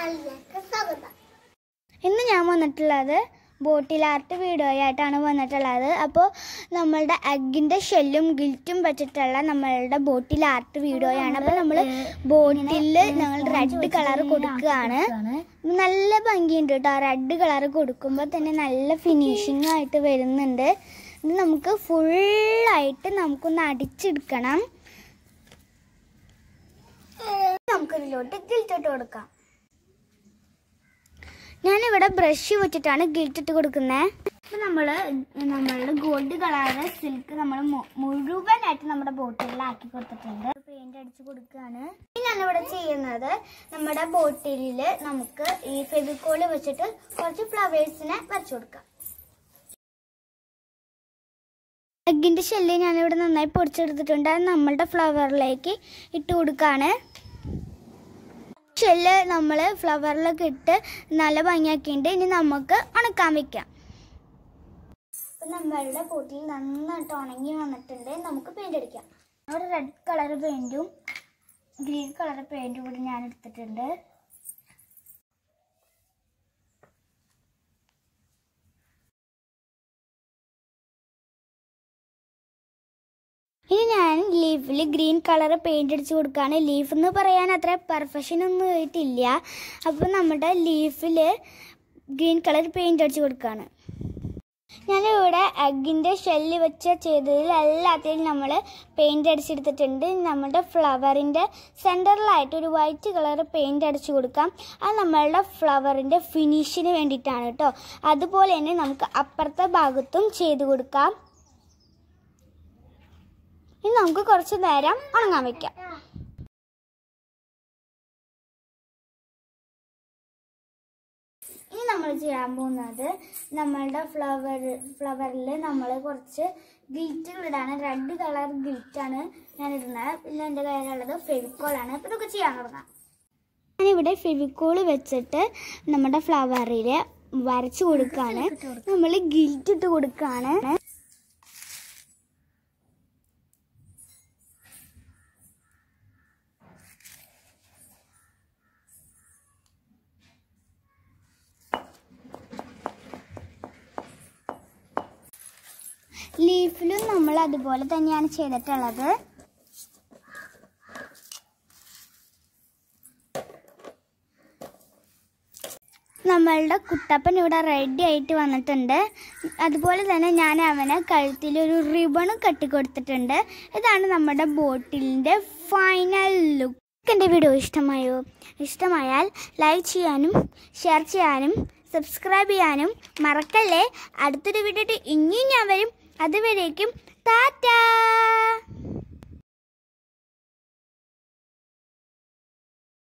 ചാനലിലേക്ക് സ്വാഗതം ഇന്ന് ഞാൻ വന്നിട്ടുള്ളത് ബോട്ടിൽ ആർട്ട് വീഡിയോ ആയിട്ടാണ് വന്നിട്ടുള്ളത് അപ്പോൾ നമ്മളുടെ അഗിൻ്റെ ഷെല്ലും ഗിൽറ്റും വെച്ചിട്ടുള്ള നമ്മളുടെ ബോട്ടിൽ ആർട്ട് വീഡിയോയാണ് അപ്പോൾ നമ്മൾ ബോട്ടിൽ ഞങ്ങൾ റെഡ് കളർ കൊടുക്കുകയാണ് നല്ല ഭംഗിയുണ്ട് കേട്ടോ റെഡ് കളർ കൊടുക്കുമ്പോൾ തന്നെ നല്ല ഫിനിഷിംഗ് ആയിട്ട് വരുന്നുണ്ട് ഇത് നമുക്ക് ഫുള്ളായിട്ട് നമുക്കൊന്ന് അടിച്ചെടുക്കണം നമുക്കിതിലോട്ട് ഗിൽറ്റിട്ട് കൊടുക്കാം ഞാനിവിടെ ബ്രഷ് വെച്ചിട്ടാണ് ഗിൽറ്റ് ഇട്ട് കൊടുക്കുന്നത് ഇപ്പം നമ്മൾ നമ്മളുടെ ഗോൾഡ് കളറ് സിൽക്ക് നമ്മൾ മുഴുവനായിട്ട് നമ്മുടെ ബോട്ടിലാക്കി കൊടുത്തിട്ടുണ്ട് പെയിന്റ് അടിച്ച് കൊടുക്കുകയാണ് ഇനി ഞാനിവിടെ ചെയ്യുന്നത് നമ്മുടെ ബോട്ടിലിൽ നമുക്ക് ഈ ഫെവിക്കോള് വെച്ചിട്ട് കുറച്ച് ഫ്ലവേഴ്സിനെ വരച്ചു കൊടുക്കാം എഗ്ഗിൻ്റെ ഷെല്ല് ഞാനിവിടെ നന്നായി പൊടിച്ചെടുത്തിട്ടുണ്ട് അത് നമ്മളുടെ ഫ്ലവറിലേക്ക് ഇട്ട് കൊടുക്കുകയാണ് ഷെല്ല് നമ്മൾ ഫ്ലവറിലൊക്കെ ഇട്ട് നല്ല ഭംഗിയാക്കിയിട്ട് ഇനി നമുക്ക് ഉണക്കാൻ വെക്കാം അപ്പം നമ്മളുടെ പൊട്ടിൽ നന്നായിട്ട് ഉണങ്ങി വന്നിട്ടുണ്ട് നമുക്ക് പെയിന്റ് അടിക്കാം ഒരു റെഡ് കളർ പെയിന്റും ഗ്രീൻ കളർ പെയിന്റും കൂടി ഞാൻ എടുത്തിട്ടുണ്ട് ഇനി ഞാൻ ലീഫിൽ ഗ്രീൻ കളർ പെയിന്റ് അടിച്ച് കൊടുക്കുകയാണ് ലീഫ് എന്ന് പറയാൻ അത്ര പെർഫെക്ഷൻ ഒന്നും ആയിട്ടില്ല അപ്പോൾ നമ്മുടെ ലീഫിൽ ഗ്രീൻ കളർ പെയിന്റ് അടിച്ച് കൊടുക്കുകയാണ് ഞാനിവിടെ എഗ്ഗിൻ്റെ ഷെല്ല് വെച്ച് ചെയ്തതിൽ എല്ലാത്തിലും നമ്മൾ പെയിന്റ് അടിച്ചെടുത്തിട്ടുണ്ട് നമ്മുടെ ഫ്ലവറിൻ്റെ സെൻറ്ററിലായിട്ട് ഒരു വൈറ്റ് കളർ പെയിന്റ് അടിച്ചു കൊടുക്കാം അത് നമ്മളുടെ ഫ്ലവറിൻ്റെ ഫിനിഷിന് വേണ്ടിയിട്ടാണ് കേട്ടോ അതുപോലെ തന്നെ നമുക്ക് അപ്പുറത്തെ ഭാഗത്തും ചെയ്ത് കൊടുക്കാം ഇനി നമുക്ക് കുറച്ച് നേരം ഉണങ്ങാൻ വെക്കാം ഇനി നമ്മൾ ചെയ്യാൻ പോകുന്നത് നമ്മളുടെ ഫ്ലവർ ഫ്ലവറിൽ നമ്മൾ കുറച്ച് ഗിൽറ്റുകൾ ഇടാണ് റെഡ് കളർ ഗിൽറ്റാണ് ഞാൻ ഇടുന്നത് പിന്നെ എൻ്റെ കയ്യിലുള്ളത് ഫെവിക്കോളാണ് അപ്പോൾ ഇതൊക്കെ ചെയ്യാൻ തുടങ്ങാം ഞാനിവിടെ ഫെവിക്കോൾ വെച്ചിട്ട് നമ്മുടെ ഫ്ലവറിൽ വരച്ചു കൊടുക്കുകയാണ് നമ്മൾ ഗിൽറ്റ് ഇട്ട് കൊടുക്കുകയാണ് ലീഫിലും നമ്മൾ അതുപോലെ തന്നെയാണ് ചെയ്തിട്ടുള്ളത് നമ്മളുടെ കുട്ടപ്പൻ ഇവിടെ റെഡി ആയിട്ട് വന്നിട്ടുണ്ട് അതുപോലെ തന്നെ ഞാൻ അവന് കഴുത്തിൽ ഒരു റിബൺ കെട്ടിക്കൊടുത്തിട്ടുണ്ട് ഇതാണ് നമ്മുടെ ബോട്ടിലിൻ്റെ ഫൈനൽ ലുക്ക് എൻ്റെ വീഡിയോ ഇഷ്ടമായോ ഇഷ്ടമായാൽ ലൈക്ക് ചെയ്യാനും ഷെയർ ചെയ്യാനും സബ്സ്ക്രൈബ് ചെയ്യാനും മറക്കല്ലേ അടുത്തൊരു വീഡിയോ ഇനിയും ഞാൻ വരും അതുവരേക്കും ടാറ്റാ